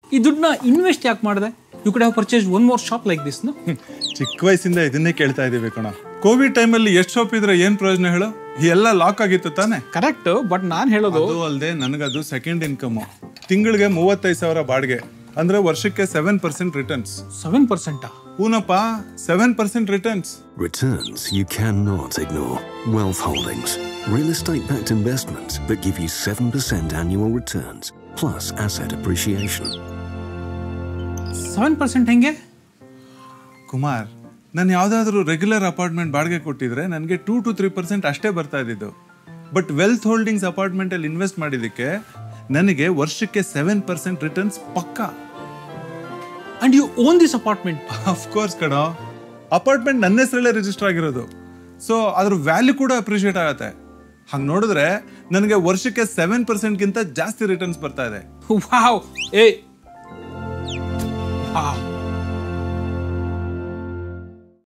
ಈ ದುಡ್ಡನ್ನ ಇನ್ವೆಸ್ಟ್ ಯಾಕೆ ಮಾಡಿದೆ you could have purchase one more shop like this no ಚಿಕ್ಕ ವಯಸ್ಸಿಂದ ಇದನ್ನೇ ಕೇಳ್ತಾ ಇದೀವಿ ಕಣ ಕೋವಿಡ್ ಟೈಮಲ್ಲಿ ಎಷ್ಟು ಶಾಪ್ ಇದ್ರೆ ಏನ್ ಪ್ರಯೋಜನ ಹೇಳು ಎಲ್ಲ ಲಾಕ್ ಆಗಿತ್ತು ತಾನೆ ಕರೆಕ್ಟ್ ಬಟ್ ನಾನು ಹೇಳೋದು ಅದು ಅಲ್ಲದೆ ನನಗದು ಸೆಕೆಂಡ್ ಇನ್ಕಮ್ ತಿಂಗಳಿಗೆ ಮೂವತ್ತೈದು ಸಾವಿರ ಬಾಡಿಗೆ ಅಂದ್ರೆ ವರ್ಷಕ್ಕೆ ಸೆವೆನ್ ಪರ್ಸೆಂಟ್ ರಿಟರ್ನ್ಸ್ ಸೆವೆನ್ ಪರ್ಸೆಂಟಾ ಹೂನಪ್ಪ seven percent returns Returns you cannot ignore. Wealth Holdings. Real estate backed investments that give you 7% annual returns, plus asset appreciation. Seven percent ಹೆಂಗೆ ಕುಮಾರ್ ನಾನು ಯಾವ್ದಾದ್ರು ರೆಗ್ಯುಲರ್ ಅಪಾರ್ಟ್ಮೆಂಟ್ ಬಾಡಿಗೆ ಕೊಟ್ಟಿದ್ರೆ ನನಗೆ ಟೂ ಟು ತ್ರೀ ಪರ್ಸೆಂಟ್ ಅಷ್ಟೇ ಬರ್ತಾ ಇದ್ದಿದ್ದು ಬಟ್ ವೆಲ್ತ್ ಹೋಲ್ಡಿಂಗ್ಸ್ ಅಪಾರ್ಟ್ಮೆಂಟ್ ಅಲ್ಲಿ ಇನ್ವೆಸ್ಟ್ ಮಾಡಿದ್ದಕ್ಕೆ ನನಗೆ ವರ್ಷಕ್ಕೆ ಸೆವೆನ್ ಪರ್ಸೆಂಟ್ ರಿಟರ್ನ್ಸ್ ಪಕ್ಕಾ and you own this apartment course ಕಣೋ ಅಪಾರ್ಟ್ಮೆಂಟ್ ನನ್ನ ಹೆಸರಲ್ಲೇ ರಿಜಿಸ್ಟರ್ ಆಗಿರೋದು ಸೊ ಅದ್ರ ವ್ಯಾಲ್ಯೂ ಕೂಡ ಅಪ್ರಿಷಿಯೇಟ್ ಆಗತ್ತೆ ಹಂಗೆ ನೋಡಿದ್ರೆ ನನಗೆ ವರ್ಷಕ್ಕೆ ಸೆವೆನ್ ಪರ್ಸೆಂಟ್ಗಿಂತ ಜಾಸ್ತಿ ರಿಟರ್ನ್ಸ್ ಬರ್ತಾ ಇದೆ ವಾವ್ ಏ ವಾವ್